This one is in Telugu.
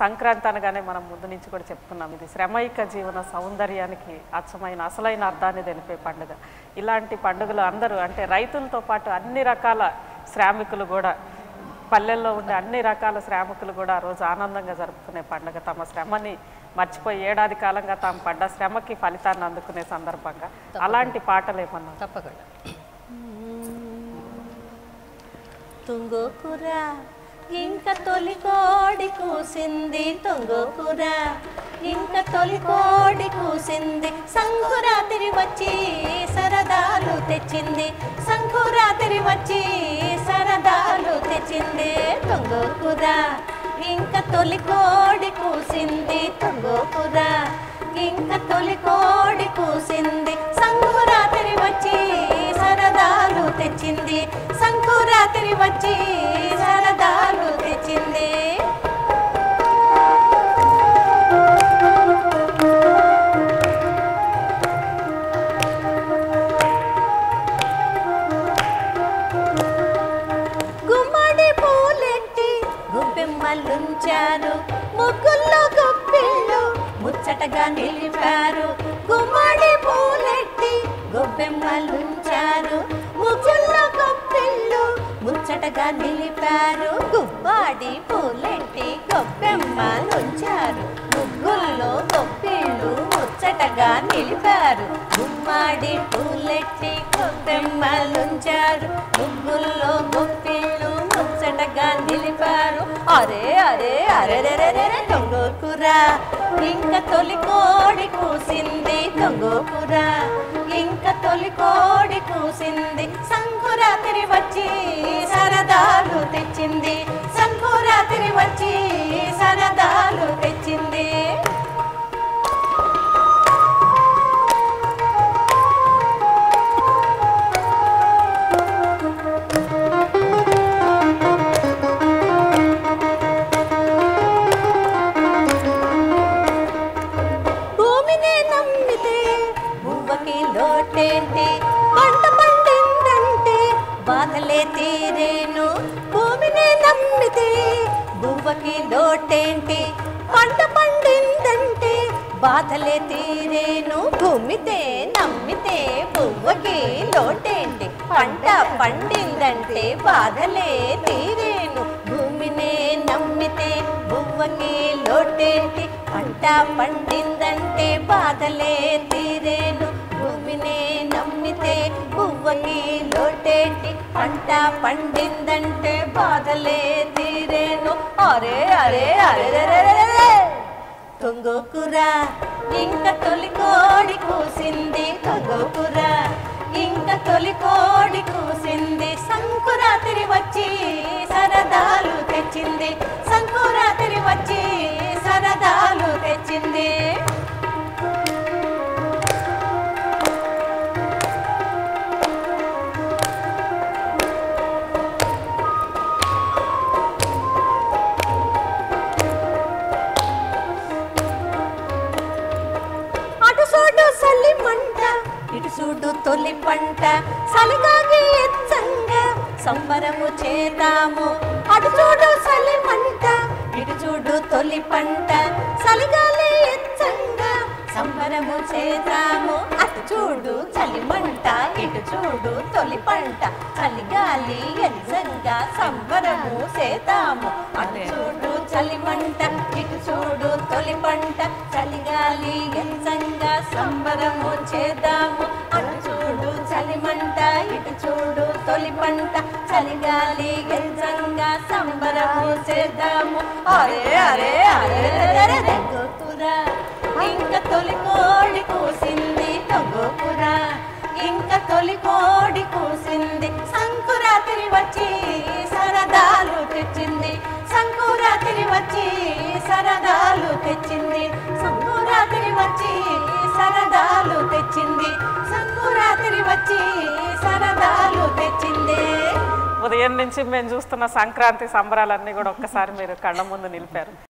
సంక్రాంతి అనగానే మనం ముందు నుంచి కూడా చెప్తున్నాం ఇది శ్రమైక జీవన సౌందర్యానికి అచ్చమైన అసలైన అర్థాన్ని తెలిపే పండుగ ఇలాంటి పండుగలు అందరూ అంటే రైతులతో పాటు అన్ని రకాల శ్రామికులు కూడా పల్లెల్లో ఉండే అన్ని రకాల శ్రామికులు కూడా ఆ రోజు ఆనందంగా జరుపుకునే పండుగ తమ శ్రమని మర్చిపోయి ఏడాది కాలంగా తాము పడ్డ శ్రమకి ఫలితాన్ని అందుకునే సందర్భంగా అలాంటి పాటలు ఏమన్నా తప్పకుండా తుంగోకుర ఇంక తొలి కోడి కూసింది తుంగోకుర ఇంక తొలి కోడి కూసింది సంకురాతిరి వచ్చి సరదాలు తెచ్చింది సంకురాతిరి వచ్చి సరదాలు తెచ్చింది తుంగోకుర ఇంక తొలి కోడి కూసింది తుంగోకుర ఇంక తొలి కోడి కూసింది సంకురాతిరి వచ్చి సరదాలు తెచ్చింది సంకురాతిరి వచ్చి సరదాలు తెచ్చింది గుమ్మడి పూలెట్టి గుబ్బెమ్మలుంచారు ముగ్గుల్లో గొప్పిళ్ళు ముచ్చటగా నిలిపారు గుమ్మడి పూలెట్టి గొబ్బెమ్మలుంచారు ముగ్గుల్లో గొప్పిళ్ళు ముచ్చటగా నిలిపారు గుమ్మాడి పూలెట్టి గొబ్బెమ్మలుంచారు ముగ్గుల్లో గొప్పిళ్ళు ముచ్చటగా నిలిపారు గుమ్మాడి పూలెట్టి గొబ్బెమ్మలుంచారు ముగ్గుల్లో గొప్పిళ్ళు ముచ్చటగా నిలిపారు అరే అరే అరే రే దొంగోకుర ఇంక తొలి కోడి కూసింది దొంగోకుర ఇంక తొలి కోడి కూసింది సంకురాతిరి వచ్చి సరదాలు తెచ్చింది సంకురాతిరి వచ్చి సరదాలు తెచ్చింది భూమినే నమ్మితే భూవకి లోటేంటి పంట పండిందంటే బాధలే తీరేను భూమినే నమ్మితే భూవకి లోటేంటి పంట పండిందంటే బాధలే తీరేను భూమితే నమ్మితే బువ్వకి లోటేంటి పంట పండిందంటే బాధలే తీరేను భూమినే నమ్మితే బువ్వకి లోటేంటి పంట పండిందంటే బాధలే తీరేను భూమినే నమ్మితే బువ్వకి లోటేంటి పంట పండిందంటే బాధలే తీరేను అరే అరే అరే అరే, అరే, అరే. తొంగోకుర ఇంక తొలి కోడి కూసింది తొంగోకుర ఇంక తొలి కోడి కూసింది సంకురాతిరి వచ్చి సరదాలు తెచ్చింది సంకురాతిరి వచ్చి సరదాలు తెచ్చింది అటు చూడు సల్లి మంట ఇటు చూడు తొలి పంట సలిగాగి ఎచ్చంగా సంబరము చేద్దాము అటు చూడు సలి మంట ఇటు చూడు తొలి పంట సలిగాలి ఎచ్చంగా సంబరము చేద్దాము అటు చూడు చలి మంట ఇటు చూడు తొలి పంట చలిగాలి ఎచ్చంగా సంబరము చేద్దాము అటు చూడు చలి మంట ఇటు చూడు తొలి పంట చలిగాలి ఎంచంగా సంబరము చేద్దాము అటు చూడు చలిమంట ఇటు చూడు తొలి పంట చలిగాలి ఎంచంగా సంబరము చేద్దాము అరే అరే అరే అరే అరే గోపుర ఇంక తొలి కోడి కూసింది తొగోపుర ఇంక తొలి కోడి కూసింది సంకురాత్రి వచ్చి సరదాలు తెచ్చింది సంకురాత్రి వచ్చి సరదాలు తెచ్చింది సంకురాత్రి వచ్చి సరదాలు తెచ్చింది సంకురాత్రి వచ్చి సరదాలు తెచ్చింది ఉదయం నుంచి మేము చూస్తున్న సంక్రాంతి సంబరాలన్నీ కూడా ఒక్కసారి మీరు కళ్ళ ముందు నిలిపారు